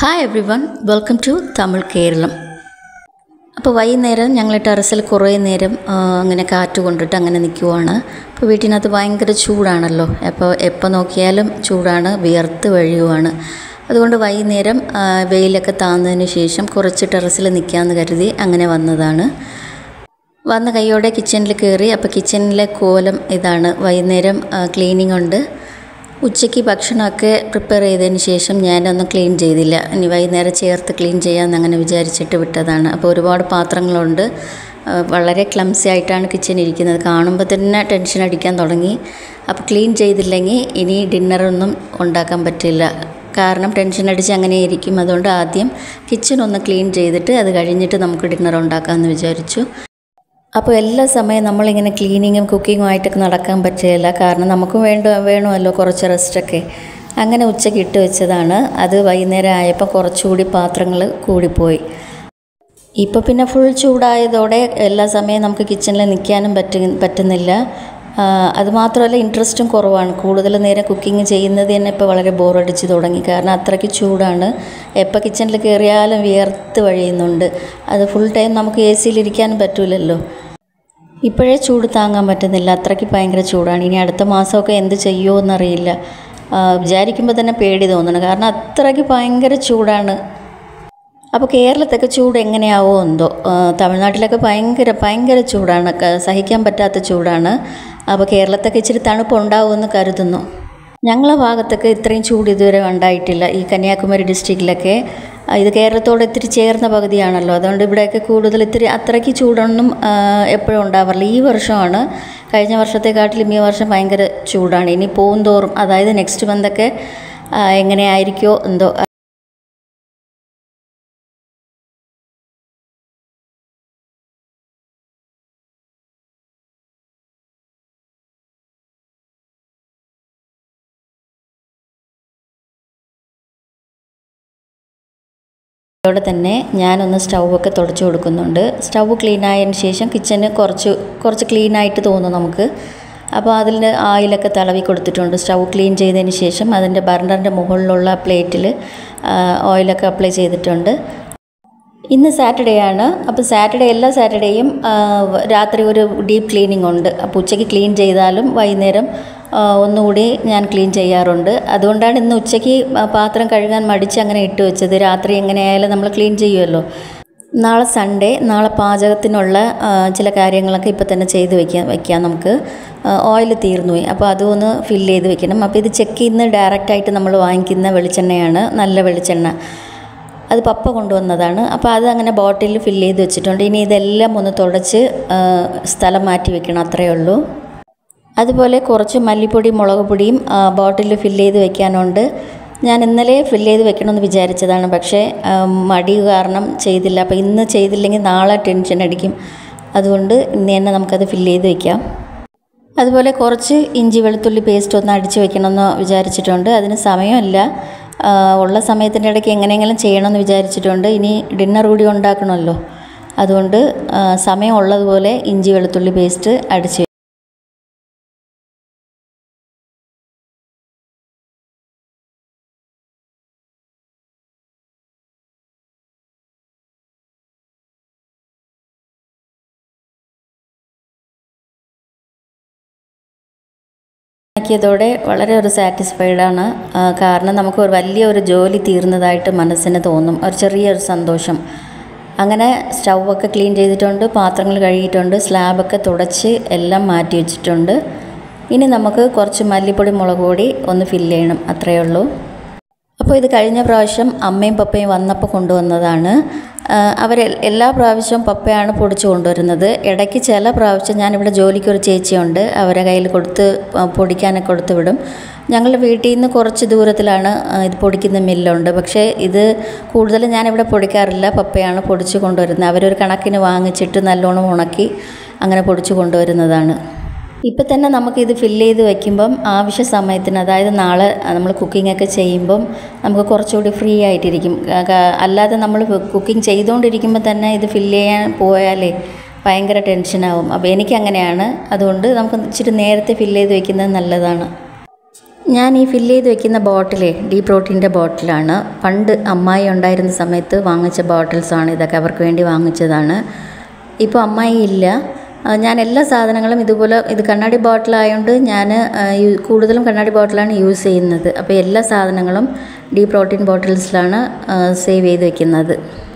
hi everyone welcome to Tamil Keralam അപ്പോൾ വൈകുന്നേരം ഞങ്ങൾ ടെറസിൽ കുറേ നേരം ആ, അങ്ങനെ കാറ്റ് കൊണ്ടിട്ട് അങ്ങനെ നിൽക്കുവാണ് അപ്പോൾ വീട്ടിനകത്ത് ഭയങ്കര ചൂടാണല്ലോ അപ്പോൾ എപ്പോൾ നോക്കിയാലും ചൂടാണ് വിയർത്ത് വഴിയുവാണ് അതുകൊണ്ട് വൈകുന്നേരം ആ, വെയിലൊക്കെ താന്നതിന് ശേഷം കുറച്ച് ടെറസിൽ നിൽക്കാമെന്ന് കരുതി അങ്ങനെ വന്നതാണ് വന്ന കൈയോടെ കിച്ചണിൽ കയറി അപ്പോൾ കിച്ചണിലെ കോലം ഇതാണ് വൈകുന്നേരം ക്ലീനിങ് ഉണ്ട് ഉച്ചയ്ക്ക് ഭക്ഷണമൊക്കെ പ്രിപ്പയർ ചെയ്തതിന് ശേഷം ഞാനൊന്നും ക്ലീൻ ചെയ്തില്ല ഇനി വൈകുന്നേരം ചേർത്ത് ക്ലീൻ ചെയ്യാമെന്ന് അങ്ങനെ വിചാരിച്ചിട്ട് വിട്ടതാണ് അപ്പോൾ ഒരുപാട് പാത്രങ്ങളുണ്ട് ആ, വളരെ ക്ലംസി ആയിട്ടാണ് കിച്ചൺ ഇരിക്കുന്നത് കാണുമ്പോൾ തന്നെ ടെൻഷൻ അടിക്കാൻ തുടങ്ങി അപ്പോൾ ക്ലീൻ ചെയ്തില്ലെങ്കിൽ ഇനി ഡിന്നറൊന്നും ഉണ്ടാക്കാൻ പറ്റില്ല കാരണം ടെൻഷൻ അടിച്ച് അങ്ങനെ ഇരിക്കും അതുകൊണ്ട് ആദ്യം കിച്ചൺ ഒന്ന് ക്ലീൻ ചെയ്തിട്ട് അത് കഴിഞ്ഞിട്ട് നമുക്ക് ഡിന്നർ ഉണ്ടാക്കാമെന്ന് വിചാരിച്ചു അപ്പോൾ എല്ലാ സമയം നമ്മളിങ്ങനെ ക്ലീനിങ്ങും കുക്കിങ്ങും ആയിട്ടൊക്കെ നടക്കാൻ പറ്റില്ല കാരണം നമുക്കും വേണ്ട വേണമല്ലോ കുറച്ച് റെസ്റ്റൊക്കെ അങ്ങനെ ഉച്ചയ്ക്ക് ഇട്ട് വെച്ചതാണ് അത് വൈകുന്നേരം ആയപ്പോൾ കുറച്ചുകൂടി പാത്രങ്ങൾ കൂടിപ്പോയി ഇപ്പോൾ പിന്നെ ഫുൾ ചൂടായതോടെ എല്ലാ സമയം നമുക്ക് കിച്ചണിൽ നിൽക്കാനും പറ്റു പറ്റുന്നില്ല ആ, അതുമാത്രമല്ല ഇൻട്രസ്റ്റും കുറവാണ് കൂടുതൽ നേരം കുക്കിംഗ് ചെയ്യുന്നത് തന്നെ ഇപ്പോൾ വളരെ ബോറടിച്ച് തുടങ്ങി കാരണം അത്രയ്ക്ക് ചൂടാണ് എപ്പോൾ കിച്ചണിൽ കയറിയാലും വിയർത്ത് വഴിയുന്നുണ്ട് അത് ഫുൾ ടൈം നമുക്ക് എ സിയിലിരിക്കാനും പറ്റില്ലല്ലോ ഇപ്പോഴേ ചൂട് താങ്ങാൻ പറ്റുന്നില്ല അത്രയ്ക്ക് ഭയങ്കര ചൂടാണ് ഇനി അടുത്ത മാസമൊക്കെ എന്ത് ചെയ്യുമോ എന്നറിയില്ല ആ, വിചാരിക്കുമ്പോൾ തന്നെ പേടി തോന്നണം കാരണം അത്രയ്ക്ക് ഭയങ്കര ചൂടാണ് അപ്പോൾ കേരളത്തൊക്കെ ചൂട് എങ്ങനെയാവോ എന്തോ ആ, തമിഴ്നാട്ടിലൊക്കെ ഭയങ്കര ഭയങ്കര ചൂടാണ് ക- സഹിക്കാൻ പറ്റാത്ത ചൂടാണ് അപ്പോൾ കേരളത്തൊക്കെ ഇച്ചിരി തണുപ്പുണ്ടാവുമെന്ന് കരുതുന്നു ഞങ്ങളെ ഭാഗത്തൊക്കെ ഇത്രയും ചൂട് ഇതുവരെ ഉണ്ടായിട്ടില്ല ഈ കന്യാകുമാരി ഡിസ്ട്രിക്റ്റിലൊക്കെ ആ, ഇത് കേരളത്തോട് ഇത്തിരി ചേർന്ന പകുതിയാണല്ലോ അതുകൊണ്ട് ഇവിടെയൊക്കെ കൂടുതൽ ഇത്തിരി അത്രയ്ക്ക് ചൂടൊന്നും ആ, എപ്പോഴും ഉണ്ടാവാറില്ല ഈ വർഷമാണ് കഴിഞ്ഞ വർഷത്തെക്കാട്ടിലും ഈ വർഷം ഭയങ്കര ചൂടാണ് ഇനി പോകും തോറും അതായത് നെക്സ്റ്റ് മന്തൊക്കെ ആ, എങ്ങനെയായിരിക്കുമോ എന്തോ അതോടെ തന്നെ ഞാനൊന്ന് സ്റ്റൗവൊക്കെ തുടച്ചു കൊടുക്കുന്നുണ്ട് സ്റ്റൗ ക്ലീൻ ആയതിന് ശേഷം കിച്ചന് കുറച്ച് കുറച്ച് ക്ലീൻ ആയിട്ട് തോന്നും നമുക്ക് അപ്പോൾ അതിൽ ആയിലൊക്കെ തടവി കൊടുത്തിട്ടുണ്ട് സ്റ്റൗ ക്ലീൻ ചെയ്തതിന് ശേഷം അതിൻ്റെ ബർണറിൻ്റെ മുകളിലുള്ള പ്ലേറ്റിൽ ഓയിലൊക്കെ അപ്ലൈ ചെയ്തിട്ടുണ്ട് ഇന്ന് സാറ്റർഡേ ആണ് അപ്പോൾ സാറ്റർഡേ എല്ലാ സാറ്റർഡേയും ആ, രാത്രി ഒരു ഡീപ്പ് ക്ലീനിങ് ഉണ്ട് അപ്പോൾ ഉച്ചയ്ക്ക് ക്ലീൻ ചെയ്താലും വൈകുന്നേരം ആ, ഒന്നുകൂടി ഞാൻ ക്ലീൻ ചെയ്യാറുണ്ട് അതുകൊണ്ടാണ് ഇന്ന് ഉച്ചയ്ക്ക് ആ, പാത്രം കഴുകാൻ മടിച്ച് അങ്ങനെ ഇട്ട് വെച്ചത് രാത്രി എങ്ങനെയായാലും നമ്മൾ ക്ലീൻ ചെയ്യുമല്ലോ നാളെ സൺഡേ നാളെ പാചകത്തിനുള്ള ആ, ചില കാര്യങ്ങളൊക്കെ ഇപ്പോൾ തന്നെ ചെയ്ത് വെക്കാം വെക്കാം നമുക്ക് ഓയിൽ തീർന്നു പോയി അപ്പോൾ അതും ഫില്ല് ചെയ്ത് വെക്കണം അപ്പോൾ ഇത് ചെക്ക് ചെയ്യുന്ന ഡയറക്റ്റായിട്ട് നമ്മൾ വാങ്ങിക്കുന്ന വെളിച്ചെണ്ണയാണ് നല്ല വെളിച്ചെണ്ണ അത് പപ്പ കൊണ്ടുവന്നതാണ് അപ്പോൾ അത് അങ്ങനെ ബോട്ടിലിൽ ഫില്ല് ചെയ്ത് വെച്ചിട്ടുണ്ട് ഇനി ഇതെല്ലാം ഒന്ന് തുടച്ച് ആ, സ്ഥലം മാറ്റി വെക്കണം അത്രയേ ഉള്ളൂ അതുപോലെ കുറച്ച് മല്ലിപ്പൊടി മുളക് പൊടിയും ആ, ബോട്ടിലിൽ ഫില്ല് ചെയ്ത് വെക്കാനുണ്ട് ഞാൻ ഇന്നലെ ഫില്ല് ചെയ്ത് വെക്കണമെന്ന് വിചാരിച്ചതാണ് പക്ഷേ ആ, മടി കാരണം ചെയ്തില്ല അപ്പോൾ ഇന്ന് ചെയ്തില്ലെങ്കിൽ നാളെ ടെൻഷൻ അടിക്കും അതുകൊണ്ട് ഇന്ന് തന്നെ നമുക്കത് ഫില്ല് ചെയ്ത് വെക്കാം അതുപോലെ കുറച്ച് ഇഞ്ചി വെളുത്തുള്ളി പേസ്റ്റ് ഒന്ന് അടിച്ച് വെക്കണമെന്ന് വിചാരിച്ചിട്ടുണ്ട് അതിന് സമയമില്ല ആ, ഉള്ള സമയത്തിൻ്റെ ഇടയ്ക്ക് എങ്ങനെയെങ്കിലും ചെയ്യണമെന്ന് വിചാരിച്ചിട്ടുണ്ട് ഇനി ഡിന്നർ കൂടി ഉണ്ടാക്കണമല്ലോ അതുകൊണ്ട് ആ, സമയം ഉള്ളതുപോലെ ഇഞ്ചി വെളുത്തുള്ളി പേസ്റ്റ് അടിച്ച് ആക്കിയതോടെ വളരെ ഒരു സാറ്റിസ്ഫൈഡ് ആണ് ആ, കാരണം നമുക്ക് ഒരു വലിയ ഒരു ജോലി തീർന്നതായിട്ട് മനസ്സിന് തോന്നും ഒരു ചെറിയൊരു സന്തോഷം അങ്ങനെ സ്റ്റൗവൊക്കെ ക്ലീൻ ചെയ്തിട്ടുണ്ട് പാത്രങ്ങൾ കഴുകിയിട്ടുണ്ട് സ്ലാബൊക്കെ തുടച്ച് എല്ലാം മാറ്റി വെച്ചിട്ടുണ്ട് ഇനി നമുക്ക് കുറച്ച് മല്ലിപ്പൊടി മുളക് പൊടി ഒന്ന് ഫില്ല് ചെയ്യണം അത്രയേ ഉള്ളൂ അപ്പോൾ ഇത് കഴിഞ്ഞ പ്രാവശ്യം അമ്മയും പപ്പയും വന്നപ്പോൾ കൊണ്ടുവന്നതാണ് അവർ എല്ലാ പ്രാവശ്യവും പപ്പയാണ് പൊടിച്ചു കൊണ്ടുവരുന്നത് ഇടയ്ക്ക് ചില പ്രാവശ്യം ഞാനിവിടെ ജോലിക്കൊരു ചേച്ചിയുണ്ട് അവരെ കയ്യിൽ കൊടുത്ത് ആ, പൊടിക്കാനൊക്കെ കൊടുത്ത് വിടും ഞങ്ങളുടെ വീട്ടിൽ നിന്ന് കുറച്ച് ദൂരത്തിലാണ് ആ, ഇത് പൊടിക്കുന്ന മില്ലുണ്ട് പക്ഷേ ഇത് കൂടുതലും ഞാനിവിടെ പൊടിക്കാറില്ല പപ്പയാണ് പൊടിച്ചു കൊണ്ടുവരുന്നത് അവരൊരു കണക്കിന് വാങ്ങിച്ചിട്ട് നല്ലോണം ഉണക്കി അങ്ങനെ പൊടിച്ചു കൊണ്ടുവരുന്നതാണ് ഇപ്പം തന്നെ നമുക്കിത് ഫില്ല് ചെയ്ത് വെക്കുമ്പം ആവശ്യ സമയത്തിന് അതായത് നാളെ നമ്മൾ കുക്കിംഗ് ഒക്കെ ചെയ്യുമ്പം നമുക്ക് കുറച്ചുകൂടി ഫ്രീ ആയിട്ടിരിക്കും ക- ക- അല്ലാതെ നമ്മൾ കുക്കിംഗ് ചെയ്തുകൊണ്ടിരിക്കുമ്പോൾ തന്നെ ഇത് ഫില്ല് ചെയ്യാൻ പോയാലേ ഭയങ്കര ടെൻഷനാവും അപ്പോൾ എനിക്കങ്ങനെയാണ് അതുകൊണ്ട് നമുക്ക് ഇച്ചിരി നേരത്തെ ഫില്ല് ചെയ്ത് വെക്കുന്നത് നല്ലതാണ് ഞാൻ ഈ ഫില്ല് ചെയ്ത് വെക്കുന്ന ബോട്ടിലേ ഡീ പ്രോട്ടീൻ്റെ ബോട്ടിലാണ് പണ്ട് അമ്മായി ഉണ്ടായിരുന്ന സമയത്ത് വാങ്ങിച്ച ബോട്ടിൽസാണ് ഇതൊക്കെ അവർക്ക് വേണ്ടി വാങ്ങിച്ചതാണ് ഇപ്പോൾ അമ്മായി ഇല്ല ആ, ഞാൻ എല്ലാ സാധനങ്ങളും ഇതുപോലെ ഇത് കണ്ണാടി ബോട്ടിലായതുകൊണ്ട് ഞാൻ ആ, യു- കൂടുതലും കണ്ണാടി ബോട്ടിലാണ് യൂസ് ചെയ്യുന്നത് അപ്പോൾ എല്ലാ സാധനങ്ങളും ഡീ പ്രോട്ടീൻ ബോട്ടിൽസിലാണ് സേവ് ചെയ്ത് വെക്കുന്നത്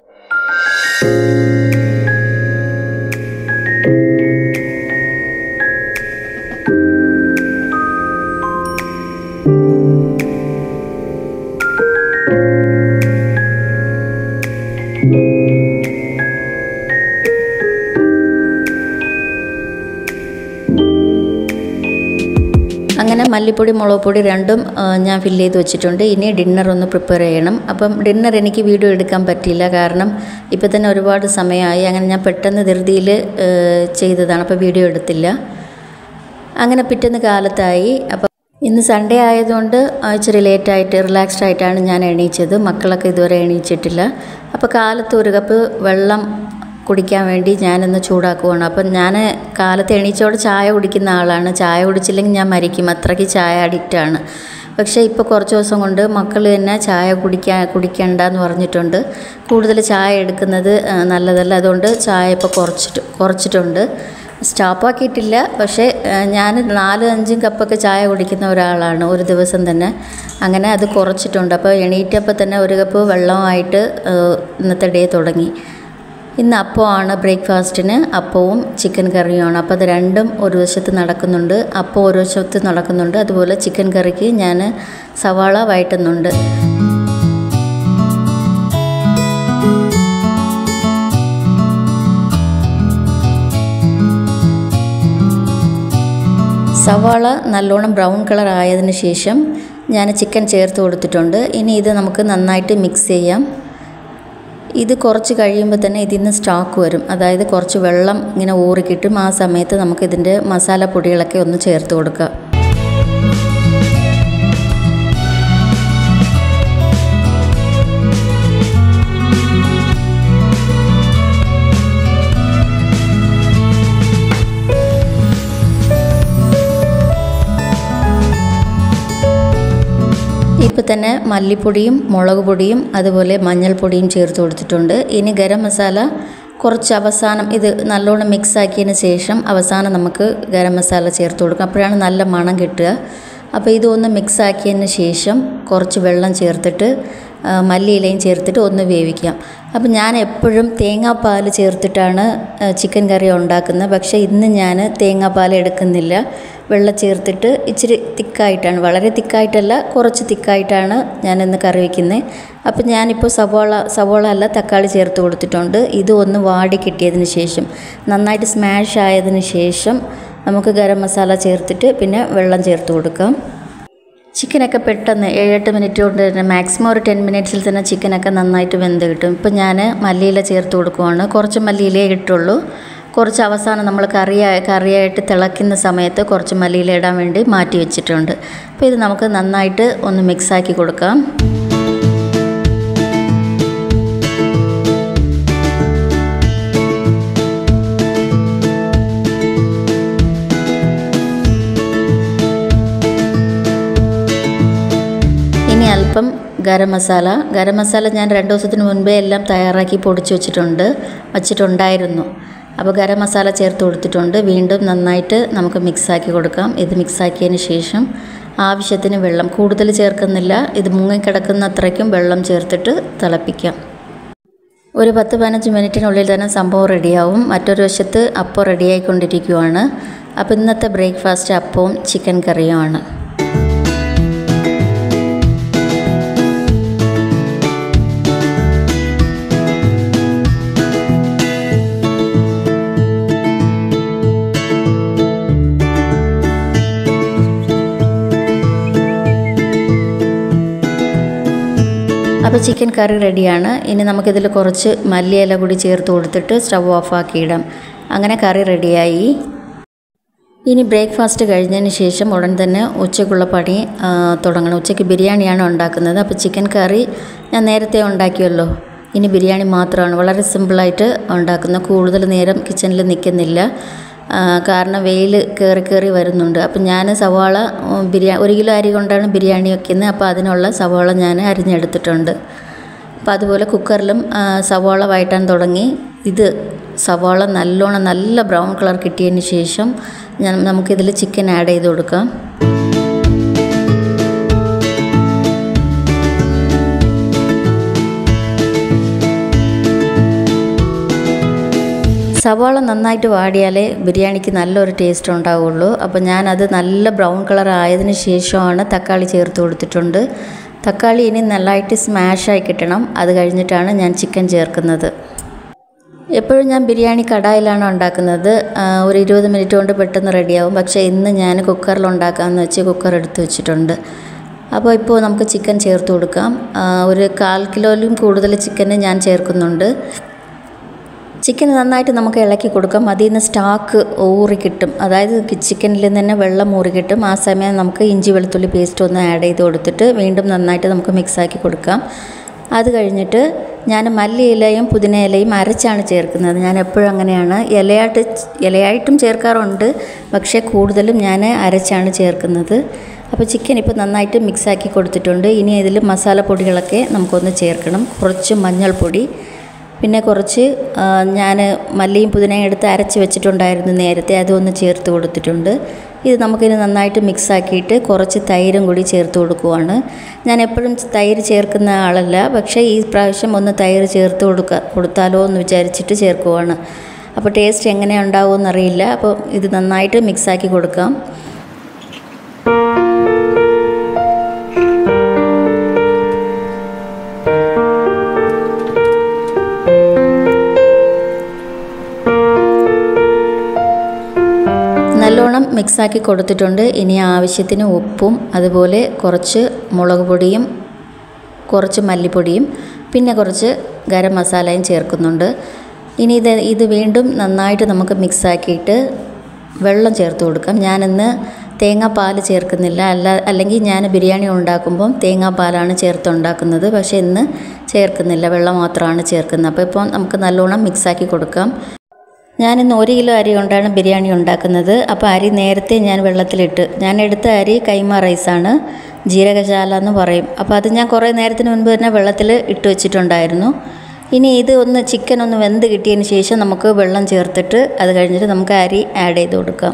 അങ്ങനെ മല്ലിപ്പൊടി മുളക് പൊടി രണ്ടും ആ, ഞാൻ ഫില്ല് ചെയ്ത് വെച്ചിട്ടുണ്ട് ഇനി ഡിന്നർ ഒന്ന് പ്രിപ്പയർ ചെയ്യണം അപ്പം ഡിന്നർ എനിക്ക് വീഡിയോ എടുക്കാൻ പറ്റിയില്ല കാരണം ഇപ്പം തന്നെ ഒരുപാട് സമയമായി അങ്ങനെ ഞാൻ പെട്ടെന്ന് ധൃതിയിൽ ചെയ്തതാണ് അപ്പോൾ വീഡിയോ എടുത്തില്ല അങ്ങനെ പിറ്റേന്ന് കാലത്തായി അപ്പം ഇന്ന് സൺഡേ ആയതുകൊണ്ട് ആ, ഇച്ചിരി ലേറ്റായിട്ട് റിലാക്സ്ഡ് ആയിട്ടാണ് ഞാൻ എണീച്ചത് മക്കളൊക്കെ ഇതുവരെ എണീച്ചിട്ടില്ല അപ്പോൾ കാലത്ത് ഒരു കപ്പ് വെള്ളം കുടിക്കാൻ വേണ്ടി ഞാനൊന്ന് ചൂടാക്കുവാണ് അപ്പം ഞാൻ കാലത്ത് എണീച്ചോടെ ചായ കുടിക്കുന്ന ആളാണ് ചായ കുടിച്ചില്ലെങ്കിൽ ഞാൻ മരിക്കും അത്രയ്ക്ക് ചായ അഡിക്റ്റാണ് പക്ഷേ ഇപ്പോൾ കുറച്ച് ദിവസം കൊണ്ട് മക്കൾ തന്നെ ചായ കുടിക്കാൻ കുടിക്കണ്ടെന്ന് പറഞ്ഞിട്ടുണ്ട് കൂടുതൽ ചായ എടുക്കുന്നത് ആ, നല്ലതല്ല അതുകൊണ്ട് ചായ ഇപ്പോൾ കുറച്ചിട്ട് കുറച്ചിട്ടുണ്ട് സ്റ്റോപ്പാക്കിയിട്ടില്ല പക്ഷേ ആ, ഞാൻ നാലും അഞ്ചും കപ്പൊക്കെ ചായ കുടിക്കുന്ന ഒരാളാണ് ഒരു ദിവസം തന്നെ അങ്ങനെ അത് കുറച്ചിട്ടുണ്ട് അപ്പോൾ എണീറ്റപ്പോൾ തന്നെ ഒരു കപ്പ് വെള്ളമായിട്ട് ആ, ഇന്നത്തെ ഡേ തുടങ്ങി ഇന്ന് അപ്പമാണ് ബ്രേക്ക്ഫാസ്റ്റിന് അപ്പവും ചിക്കൻ കറിയുമാണ് അപ്പോൾ അത് രണ്ടും ഒരു വശത്ത് നടക്കുന്നുണ്ട് അപ്പം ഒരു വശത്ത് നടക്കുന്നുണ്ട് അതുപോലെ ചിക്കൻ കറിക്ക് ഞാൻ സവാള വഴറ്റുന്നുണ്ട് സവാള നല്ലോണം ബ്രൗൺ കളർ ആയതിനു ശേഷം ഞാൻ ചിക്കൻ ചേർത്ത് കൊടുത്തിട്ടുണ്ട് ഇനി ഇത് നമുക്ക് നന്നായിട്ട് മിക്സ് ചെയ്യാം ഇത് കുറച്ച് കഴിയുമ്പോൾ തന്നെ ഇതിൽ നിന്ന് സ്റ്റോക്ക് വരും അതായത് കുറച്ച് വെള്ളം ഇങ്ങനെ ഊറി കിട്ടും ആ സമയത്ത് നമുക്ക് ഇതിൻ്റെ മസാലപ്പൊടികളൊക്കെ ഒന്ന് ചേർത്ത് കൊടുക്കാം ഇപ്പോൾ തന്നെ മല്ലിപ്പൊടിയും മുളക് പൊടിയും അതുപോലെ മഞ്ഞൾപ്പൊടിയും ചേർത്ത് കൊടുത്തിട്ടുണ്ട് ഇനി ഗരം മസാല കുറച്ച് അവസാനം ഇത് നല്ലോണം മിക്സ് ആക്കിയതിന് ശേഷം അവസാനം നമുക്ക് ഗരം മസാല ചേർത്ത് കൊടുക്കാം അപ്പോഴാണ് നല്ല മണം കിട്ടുക അപ്പോൾ ഇതൊന്ന് മിക്സ് ആക്കിയതിന് ശേഷം കുറച്ച് വെള്ളം ചേർത്തിട്ട് ആ, മല്ലിയിലയും ചേർത്തിട്ട് ഒന്ന് വേവിക്കാം അപ്പം ഞാൻ എപ്പോഴും തേങ്ങാപ്പാൽ ചേർത്തിട്ടാണ് ആ, ചിക്കൻ കറി ഉണ്ടാക്കുന്നത് പക്ഷേ ഇന്ന് ഞാൻ തേങ്ങാപ്പാൽ എടുക്കുന്നില്ല വെള്ളം ചേർത്തിട്ട് ഇച്ചിരി തിക്കായിട്ടാണ് വളരെ തിക്കായിട്ടല്ല കുറച്ച് തിക്കായിട്ടാണ് ഞാൻ ഇന്ന് കറി വയ്ക്കുന്നത് അപ്പം ഞാനിപ്പോൾ സവോള സവോള അല്ല തക്കാളി ചേർത്ത് കൊടുത്തിട്ടുണ്ട് ഇത് ഒന്ന് വാടി കിട്ടിയതിന് ശേഷം നന്നായിട്ട് സ്മാഷ് ആയതിന് ശേഷം നമുക്ക് ഗരം മസാല ചേർത്തിട്ട് പിന്നെ വെള്ളം ചേർത്ത് കൊടുക്കാം ചിക്കനൊക്കെ പെട്ടെന്ന് ഏഴെട്ട് മിനിറ്റ് കൊണ്ട് തന്നെ മാക്സിമം ഒരു ടെൻ മിനിറ്റ്സിൽ തന്നെ ചിക്കനൊക്കെ നന്നായിട്ട് വെന്ത് കിട്ടും ഇപ്പം ഞാൻ മല്ലിയില ചേർത്ത് കൊടുക്കുവാണ് കുറച്ച് മല്ലിയിലേ ഇട്ടുള്ളൂ കുറച്ച് അവസാനം നമ്മൾ കറിയായി കറിയായിട്ട് തിളയ്ക്കുന്ന സമയത്ത് കുറച്ച് മല്ലിയില ഇടാൻ വേണ്ടി മാറ്റി വെച്ചിട്ടുണ്ട് അപ്പോൾ ഇത് നമുക്ക് നന്നായിട്ട് ഒന്ന് മിക്സാക്കി കൊടുക്കാം ഇനി അല്പം ഗരം മസാല ഗരം മസാല ഞാൻ രണ്ട് ദിവസത്തിന് മുൻപേ എല്ലാം തയ്യാറാക്കി പൊടിച്ച് വെച്ചിട്ടുണ്ട് വച്ചിട്ടുണ്ടായിരുന്നു അപ്പോൾ ഗരം മസാല ചേർത്ത് കൊടുത്തിട്ടുണ്ട് വീണ്ടും നന്നായിട്ട് നമുക്ക് മിക്സാക്കി കൊടുക്കാം ഇത് മിക്സാക്കിയതിന് ശേഷം ആവശ്യത്തിന് വെള്ളം കൂടുതൽ ചേർക്കുന്നില്ല ഇത് മുങ്ങിക്കിടക്കുന്ന അത്രയ്ക്കും വെള്ളം ചേർത്തിട്ട് തിളപ്പിക്കാം ഒരു പത്ത് പതിനഞ്ച് മിനിറ്റിനുള്ളിൽ തന്നെ സംഭവം റെഡിയാവും മറ്റൊരു വശത്ത് അപ്പം റെഡിയായിക്കൊണ്ടിരിക്കുവാണ് അപ്പോൾ ഇന്നത്തെ ബ്രേക്ക്ഫാസ്റ്റ് അപ്പവും ചിക്കൻ കറിയുമാണ് അപ്പോൾ ചിക്കൻ കറി റെഡിയാണ് ഇനി നമുക്കിതിൽ കുറച്ച് മല്ലിയില കൂടി ചേർത്ത് കൊടുത്തിട്ട് സ്റ്റവ് ഓഫാക്കിയിടാം അങ്ങനെ കറി റെഡിയായി ഇനി ബ്രേക്ക്ഫാസ്റ്റ് കഴിഞ്ഞതിന് ശേഷം ഉടൻ തന്നെ ഉച്ചയ്ക്കുള്ള പണി ആ, തുടങ്ങണം ഉച്ചയ്ക്ക് ബിരിയാണിയാണ് ഉണ്ടാക്കുന്നത് അപ്പോൾ ചിക്കൻ കറി ഞാൻ നേരത്തെ ഉണ്ടാക്കിയല്ലോ ഇനി ബിരിയാണി മാത്രമാണ് വളരെ സിമ്പിളായിട്ട് ഉണ്ടാക്കുന്ന കൂടുതൽ നേരം കിച്ചണിൽ നിൽക്കുന്നില്ല ആ, കാരണം വെയിൽ കയറി കയറി വരുന്നുണ്ട് അപ്പം ഞാൻ സവാള ബിരിയാണി ഒരു കിലോ അരി കൊണ്ടാണ് ബിരിയാണി വയ്ക്കുന്നത് അപ്പോൾ അതിനുള്ള സവാള ഞാൻ അരിഞ്ഞെടുത്തിട്ടുണ്ട് അപ്പോൾ അതുപോലെ കുക്കറിലും ആ, സവാള വഴറ്റാൻ തുടങ്ങി ഇത് സവാള നല്ലോണം നല്ല ബ്രൗൺ കളർ കിട്ടിയതിന് ശേഷം ഞാൻ നമുക്കിതിൽ ചിക്കൻ ആഡ് ചെയ്ത് കൊടുക്കാം സവാള നന്നായിട്ട് വാടിയാലേ ബിരിയാണിക്ക് നല്ലൊരു ടേസ്റ്റ് ഉണ്ടാവുള്ളൂ അപ്പോൾ ഞാനത് നല്ല ബ്രൗൺ കളർ ആയതിനു ശേഷമാണ് തക്കാളി ചേർത്ത് കൊടുത്തിട്ടുണ്ട് തക്കാളി ഇനി നല്ലതായിട്ട് സ്മാഷായി കിട്ടണം അത് കഴിഞ്ഞിട്ടാണ് ഞാൻ ചിക്കൻ ചേർക്കുന്നത് എപ്പോഴും ഞാൻ ബിരിയാണി കടായിലാണ് ഉണ്ടാക്കുന്നത് ആ, ഒരു ഇരുപത് മിനിറ്റ് കൊണ്ട് പെട്ടെന്ന് റെഡിയാവും പക്ഷേ ഇന്ന് ഞാൻ കുക്കറിൽ ഉണ്ടാക്കാമെന്ന് വെച്ച് കുക്കർ എടുത്ത് വെച്ചിട്ടുണ്ട് അപ്പോൾ ഇപ്പോൾ നമുക്ക് ചിക്കൻ ചേർത്ത് കൊടുക്കാം ആ, ഒരു കാൽ കിലോയിലും കൂടുതൽ ചിക്കന് ഞാൻ ചേർക്കുന്നുണ്ട് ചിക്കൻ നന്നായിട്ട് നമുക്ക് ഇളക്കി കൊടുക്കാം അതിൽ നിന്ന് സ്റ്റാക്ക് ഊറി കിട്ടും അതായത് ചിക്കനിൽ നിന്ന് തന്നെ വെള്ളം ഊറി കിട്ടും ആ സമയം നമുക്ക് ഇഞ്ചി വെളുത്തുള്ളി പേസ്റ്റ് ഒന്ന് ആഡ് ചെയ്ത് കൊടുത്തിട്ട് വീണ്ടും നന്നായിട്ട് നമുക്ക് മിക്സാക്കി കൊടുക്കാം അത് കഴിഞ്ഞിട്ട് ഞാൻ മല്ലി ഇലയും പുതിന ഇലയും അരച്ചാണ് ചേർക്കുന്നത് ഞാൻ എപ്പോഴും അങ്ങനെയാണ് ഇലയായിട്ട് ഇലയായിട്ടും ചേർക്കാറുണ്ട് പക്ഷേ കൂടുതലും ഞാൻ അരച്ചാണ് ചേർക്കുന്നത് അപ്പോൾ ചിക്കൻ ഇപ്പോൾ നന്നായിട്ട് മിക്സാക്കി കൊടുത്തിട്ടുണ്ട് ഇനി ഇതിൽ മസാലപ്പൊടികളൊക്കെ നമുക്കൊന്ന് ചേർക്കണം കുറച്ച് മഞ്ഞൾപ്പൊടി പിന്നെ കുറച്ച് ഞാൻ മല്ലിയും പുതിനയും എടുത്ത് അരച്ച് വെച്ചിട്ടുണ്ടായിരുന്നു നേരത്തെ അതൊന്ന് ചേർത്ത് കൊടുത്തിട്ടുണ്ട് ഇത് നമുക്കിനി നന്നായിട്ട് മിക്സ് ആക്കിയിട്ട് കുറച്ച് തൈരും കൂടി ചേർത്ത് കൊടുക്കുവാണ് ഞാൻ എപ്പോഴും തൈര് ചേർക്കുന്ന ആളല്ല പക്ഷേ ഈ പ്രാവശ്യം ഒന്ന് തൈര് ചേർത്ത് കൊടുക്ക കൊടുത്താലോ എന്ന് വിചാരിച്ചിട്ട് ചേർക്കുവാണ് അപ്പോൾ ടേസ്റ്റ് എങ്ങനെ ഉണ്ടാവുമെന്നറിയില്ല അപ്പോൾ ഇത് നന്നായിട്ട് മിക്സാക്കി കൊടുക്കാം നല്ലോണം മിക്സാക്കി കൊടുത്തിട്ടുണ്ട് ഇനി ആവശ്യത്തിന് ഉപ്പും അതുപോലെ കുറച്ച് മുളക് പൊടിയും കുറച്ച് മല്ലിപ്പൊടിയും പിന്നെ കുറച്ച് ഗരം മസാലയും ചേർക്കുന്നുണ്ട് ഇനി ഇത് ഇത് വീണ്ടും നന്നായിട്ട് നമുക്ക് മിക്സാക്കിയിട്ട് വെള്ളം ചേർത്ത് കൊടുക്കാം ഞാനിന്ന് തേങ്ങാപ്പാൽ ചേർക്കുന്നില്ല അല്ല അല്ലെങ്കിൽ ഞാൻ ബിരിയാണി ഉണ്ടാക്കുമ്പം തേങ്ങാപ്പാലാണ് ചേർത്ത് ഉണ്ടാക്കുന്നത് പക്ഷേ ഇന്ന് ചേർക്കുന്നില്ല വെള്ളം മാത്രമാണ് ചേർക്കുന്നത് അപ്പോൾ ഇപ്പോൾ നമുക്ക് നല്ലോണം മിക്സാക്കി കൊടുക്കാം ഞാനിന്ന് ഒരു കിലോ അരി കൊണ്ടാണ് ബിരിയാണി ഉണ്ടാക്കുന്നത് അപ്പോൾ അരി നേരത്തെ ഞാൻ വെള്ളത്തിലിട്ട് ഞാൻ എടുത്ത അരി കൈമ റൈസാണ് ജീരകശാല എന്ന് പറയും അപ്പോൾ അത് ഞാൻ കുറേ നേരത്തിന് മുൻപ് തന്നെ വെള്ളത്തിൽ ഇട്ട് വെച്ചിട്ടുണ്ടായിരുന്നു ഇനി ഇത് ഒന്ന് ചിക്കൻ ഒന്ന് വെന്ത് കിട്ടിയതിന് ശേഷം നമുക്ക് വെള്ളം ചേർത്തിട്ട് അത് കഴിഞ്ഞിട്ട് നമുക്ക് അരി ആഡ് ചെയ്ത് കൊടുക്കാം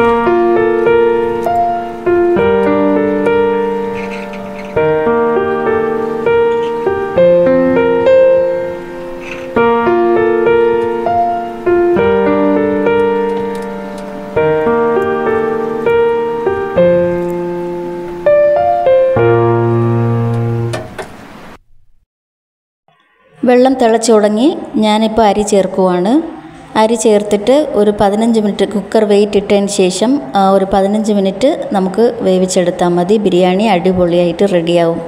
വെള്ളം തിളച്ചു തുടങ്ങി ഞാനിപ്പോൾ അരി ചേർക്കുവാണ് അരി ചേർത്തിട്ട് ഒരു പതിനഞ്ച് മിനിറ്റ് കുക്കർ വെയിറ്റ് ഇട്ടതിന് ശേഷം ആ, ഒരു പതിനഞ്ച് മിനിറ്റ് നമുക്ക് വേവിച്ചെടുത്താൽ മതി ബിരിയാണി അടിപൊളിയായിട്ട് റെഡിയാവും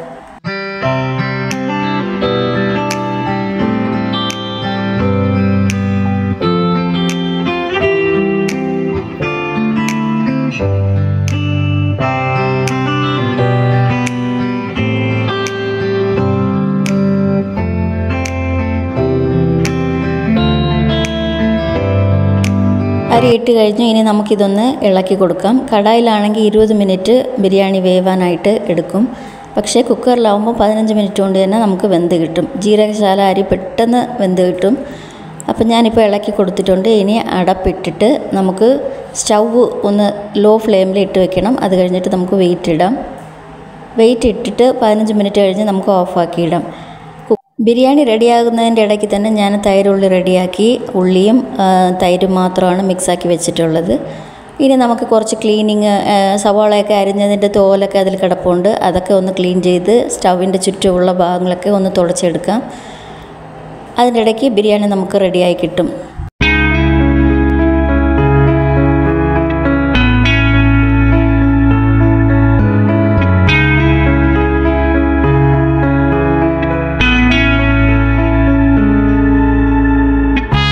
അരി ഇട്ട് കഴിഞ്ഞു ഇനി നമുക്കിതൊന്ന് ഇളക്കി കൊടുക്കാം കടായിലാണെങ്കിൽ ഇരുപത് മിനിറ്റ് ബിരിയാണി വേവാനായിട്ട് എടുക്കും പക്ഷേ കുക്കറിലാവുമ്പോൾ പതിനഞ്ച് മിനിറ്റ് കൊണ്ട് തന്നെ നമുക്ക് വെന്ത് കിട്ടും ജീരകശാല അരി പെട്ടെന്ന് വെന്ത് കിട്ടും അപ്പം ഞാനിപ്പോൾ ഇളക്കി കൊടുത്തിട്ടുണ്ട് ഇനി അടപ്പിട്ടിട്ട് നമുക്ക് സ്റ്റൗവ് ഒന്ന് ലോ ഫ്ലെയിമിൽ ഇട്ട് വെക്കണം അത് കഴിഞ്ഞിട്ട് നമുക്ക് വെയിറ്റ് ഇടാം വെയിറ്റ് ഇട്ടിട്ട് പതിനഞ്ച് മിനിറ്റ് കഴിഞ്ഞ് നമുക്ക് ഓഫാക്കി ഇടാം കു- ബിരിയാണി റെഡിയാകുന്നതിൻ്റെ ഇടയ്ക്ക് തന്നെ ഞാൻ തൈരുള്ളി റെഡിയാക്കി ഉള്ളിയും ആ, തൈരും മാത്രമാണ് മിക്സാക്കി വെച്ചിട്ടുള്ളത് ഇനി നമുക്ക് കുറച്ച് ക്ലീനിങ് സവാളയൊക്കെ അരിഞ്ഞതിൻ്റെ തോലൊക്കെ അതിൽ കിടപ്പുണ്ട് അതൊക്കെ ഒന്ന് ക്ലീൻ ചെയ്ത് സ്റ്റൗവിൻ്റെ ചുറ്റുമുള്ള ഭാഗങ്ങളൊക്കെ ഒന്ന് തുടച്ചെടുക്കാം അതിൻ്റെ ഇടയ്ക്ക് ബിരിയാണി നമുക്ക് റെഡിയായി കിട്ടും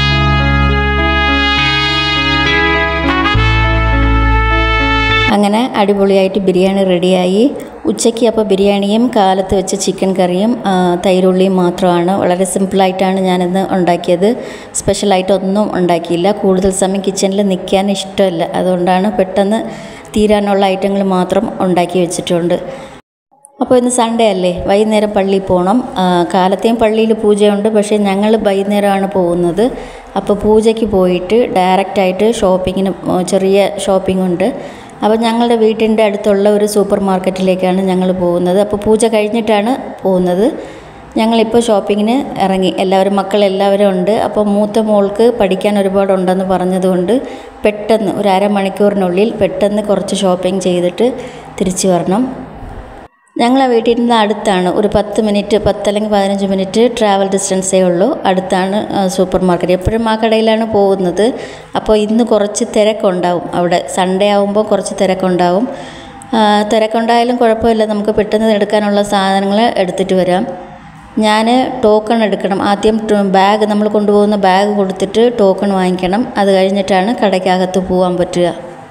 അങ്ങനെ അടിപൊളിയായിട്ട് ബിരിയാണി റെഡിയായി ഉച്ചയ്ക്ക് അപ്പോൾ ബിരിയാണിയും കാലത്ത് വെച്ച ചിക്കൻ കറിയും ആ, തൈരുള്ളിയും മാത്രമാണ് വളരെ സിമ്പിളായിട്ടാണ് ഞാനിന്ന് ഉണ്ടാക്കിയത് സ്പെഷ്യലായിട്ടൊന്നും ഉണ്ടാക്കിയില്ല കൂടുതൽ സമയം കിച്ചണിൽ നിൽക്കാൻ ഇഷ്ടമല്ല അതുകൊണ്ടാണ് പെട്ടെന്ന് തീരാനുള്ള ഐറ്റങ്ങൾ മാത്രം ഉണ്ടാക്കി വെച്ചിട്ടുണ്ട് അപ്പോൾ ഇന്ന് സൺഡേ അല്ലേ വൈകുന്നേരം പള്ളിയിൽ പോകണം ആ, കാലത്തെയും പള്ളിയിൽ പൂജയുണ്ട് പക്ഷേ ഞങ്ങൾ വൈകുന്നേരമാണ് പോകുന്നത് അപ്പോൾ പൂജയ്ക്ക് പോയിട്ട് ഡയറക്റ്റായിട്ട് ഷോപ്പിങ്ങിന് ആ, ചെറിയ ഷോപ്പിംഗ് ഉണ്ട് അപ്പോൾ ഞങ്ങളുടെ വീട്ടിൻ്റെ അടുത്തുള്ള ഒരു സൂപ്പർ മാർക്കറ്റിലേക്കാണ് ഞങ്ങൾ പോകുന്നത് അപ്പോൾ പൂജ കഴിഞ്ഞിട്ടാണ് പോകുന്നത് ഞങ്ങളിപ്പോൾ ഷോപ്പിങ്ങിന് ഇറങ്ങി എല്ലാവരും മക്കളെല്ലാവരും ഉണ്ട് അപ്പോൾ മൂത്ത മോൾക്ക് പഠിക്കാൻ ഒരുപാടുണ്ടെന്ന് പറഞ്ഞതുകൊണ്ട് പെട്ടെന്ന് ഒരു അരമണിക്കൂറിനുള്ളിൽ പെട്ടെന്ന് കുറച്ച് ഷോപ്പിംഗ് ചെയ്തിട്ട് തിരിച്ചു വരണം ഞങ്ങളെ വീട്ടിൽ നിന്ന് അടുത്താണ് ഒരു പത്ത് മിനിറ്റ് പത്ത് അല്ലെങ്കിൽ പതിനഞ്ച് മിനിറ്റ് ട്രാവൽ ഡിസ്റ്റൻസേ ഉള്ളൂ അടുത്താണ് ആ, സൂപ്പർ മാർക്കറ്റ് എപ്പോഴും ആ കടയിലാണ് പോകുന്നത് അപ്പോൾ ഇന്ന് കുറച്ച് തിരക്കുണ്ടാവും അവിടെ സൺഡേ ആകുമ്പോൾ കുറച്ച് തിരക്കുണ്ടാവും ആ, തിരക്കുണ്ടായാലും കുഴപ്പമില്ല നമുക്ക് പെട്ടെന്ന് എടുക്കാനുള്ള സാധനങ്ങൾ എടുത്തിട്ട് വരാം ഞാൻ ടോക്കൺ എടുക്കണം ആദ്യം ട- ബാഗ് നമ്മൾ കൊണ്ടുപോകുന്ന ബാഗ് കൊടുത്തിട്ട് ടോക്കൺ വാങ്ങിക്കണം അത് കഴിഞ്ഞിട്ടാണ് കടയ്ക്കകത്ത് പോകാൻ പറ്റുക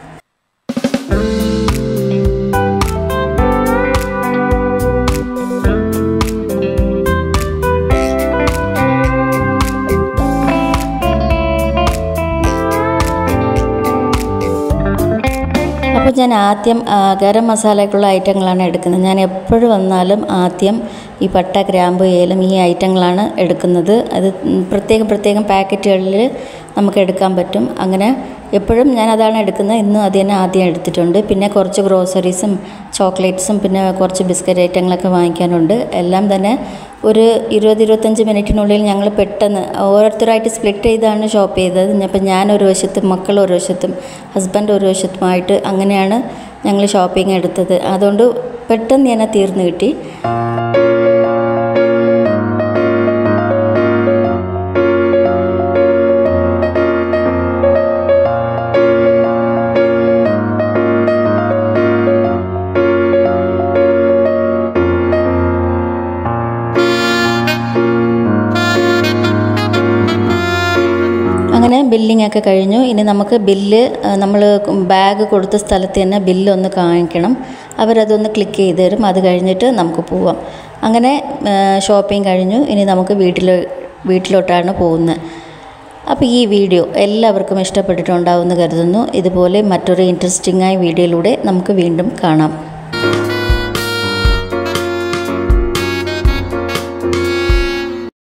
അപ്പോൾ ഞാൻ ആദ്യം ആ, ഗരം മസാലയ്ക്കുള്ള ഐറ്റങ്ങളാണ് എടുക്കുന്നത് ഞാൻ എപ്പോഴും വന്നാലും ആദ്യം ഈ പട്ട ഗ്രാമ്പ് ഏലം ഈ ഐറ്റങ്ങളാണ് എടുക്കുന്നത് അത് പ്രത്യേകം പ്രത്യേകം പാക്കറ്റുകളിൽ നമുക്ക് എടുക്കാൻ പറ്റും അങ്ങനെ എപ്പോഴും ഞാൻ അതാണ് എടുക്കുന്നത് ഇന്നും അത് തന്നെ ആദ്യം എടുത്തിട്ടുണ്ട് പിന്നെ കുറച്ച് ഗ്രോസറീസും ചോക്ലേറ്റ്സും പിന്നെ കുറച്ച് ബിസ്ക്കറ്റ് ഐറ്റങ്ങളൊക്കെ വാങ്ങിക്കാനുണ്ട് എല്ലാം തന്നെ ഒരു ഇരുപത് ഇരുപത്തഞ്ച് മിനിറ്റിനുള്ളിൽ ഞങ്ങൾ പെട്ടെന്ന് ഓരോരുത്തരായിട്ട് സ്പ്ലിറ്റ് ചെയ്താണ് ഷോപ്പ് ചെയ്തത് അപ്പം ഞാൻ ഒരു വശത്തും മക്കൾ ഒരു വശത്തും ഹസ്ബൻഡ് ഒരു വശത്തുമായിട്ട് അങ്ങനെയാണ് ഞങ്ങൾ ഷോപ്പിംഗ് എടുത്തത് അതുകൊണ്ട് പെട്ടെന്ന് തന്നെ തീർന്നു കിട്ടി അങ്ങനെ ബില്ലിംഗ് ഒക്കെ കഴിഞ്ഞു ഇനി നമുക്ക് ബില്ല് നമ്മൾ ബാഗ് കൊടുത്ത സ്ഥലത്ത് തന്നെ ബില്ല് ഒന്ന് കാണിക്കണം അവരതൊന്ന് ക്ലിക്ക് ചെയ്ത് തരും അത് കഴിഞ്ഞിട്ട് നമുക്ക് പോവാം അങ്ങനെ ഷോപ്പിംഗ് കഴിഞ്ഞു ഇനി നമുക്ക് വീട്ടിൽ വീട്ടിലോട്ടാണ് പോകുന്നത് അപ്പോൾ ഈ വീഡിയോ എല്ലാവർക്കും ഇഷ്ടപ്പെട്ടിട്ടുണ്ടാവുമെന്ന് കരുതുന്നു ഇതുപോലെ മറ്റൊരു ഇൻട്രസ്റ്റിംഗ് ആയ വീഡിയോയിലൂടെ നമുക്ക് വീണ്ടും കാണാം